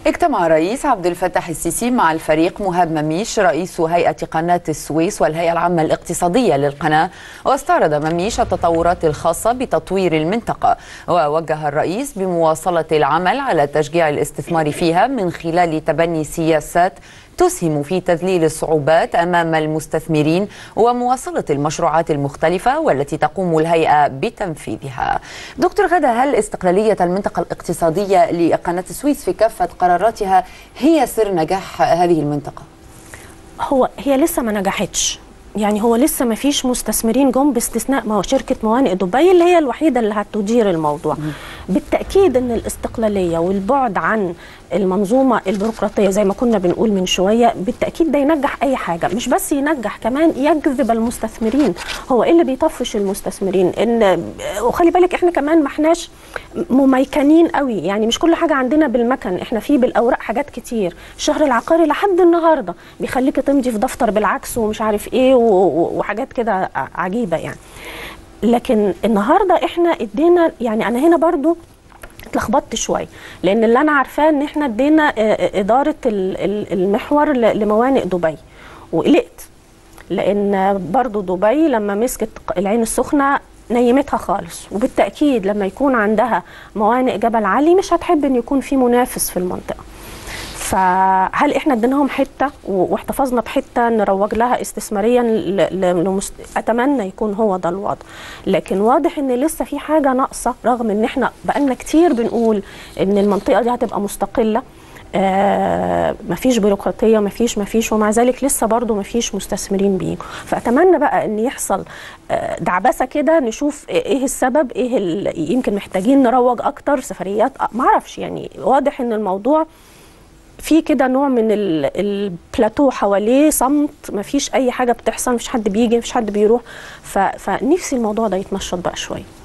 اجتمع الرئيس عبد الفتاح السيسي مع الفريق مهاب مميش رئيس هيئة قناة السويس والهيئة العامة الاقتصادية للقناة واستعرض مميش التطورات الخاصة بتطوير المنطقة ووجه الرئيس بمواصلة العمل على تشجيع الاستثمار فيها من خلال تبني سياسات تسهم في تذليل الصعوبات امام المستثمرين ومواصله المشروعات المختلفه والتي تقوم الهيئه بتنفيذها. دكتور غدا هل استقلاليه المنطقه الاقتصاديه لقناه السويس في كافه قراراتها هي سر نجاح هذه المنطقه؟ هو هي لسه ما نجحتش يعني هو لسه ما فيش مستثمرين جم باستثناء ما هو شركه موانئ دبي اللي هي الوحيده اللي هتدير الموضوع م. بالتاكيد ان الاستقلاليه والبعد عن المنظومه البيروقراطيه زي ما كنا بنقول من شويه بالتاكيد ده ينجح اي حاجه مش بس ينجح كمان يجذب المستثمرين هو ايه اللي بيطفش المستثمرين ان وخلي بالك احنا كمان ما احناش مميكنين قوي يعني مش كل حاجه عندنا بالمكن احنا في بالاوراق حاجات كتير الشهر العقاري لحد النهارده بيخليك تمضي في دفتر بالعكس ومش عارف ايه وحاجات كده عجيبه يعني لكن النهارده احنا ادينا يعني انا هنا برضو اتلخبطت شويه لان اللي انا عارفاه ان احنا ادينا اداره المحور لموانئ دبي وقلقت لان برضو دبي لما مسكت العين السخنه نيمتها خالص وبالتاكيد لما يكون عندها موانئ جبل علي مش هتحب ان يكون في منافس في المنطقه فهل احنا اديناهم حته واحتفظنا بحته نروج لها استثماريا لمست... اتمنى يكون هو ده الوضع لكن واضح ان لسه في حاجه ناقصه رغم ان احنا بقالنا كتير بنقول ان المنطقه دي هتبقى مستقله آه مفيش بيروقراطيه مفيش مفيش ومع ذلك لسه برضه مفيش مستثمرين بيجوا فاتمنى بقى ان يحصل آه دعبسه كده نشوف ايه السبب ايه يمكن محتاجين نروج اكتر سفريات معرفش يعني واضح ان الموضوع في كده نوع من البلاتو حواليه صمت مفيش اي حاجه بتحصل مفيش حد بيجي مفيش حد بيروح فنفسي الموضوع ده يتنشط بقى شويه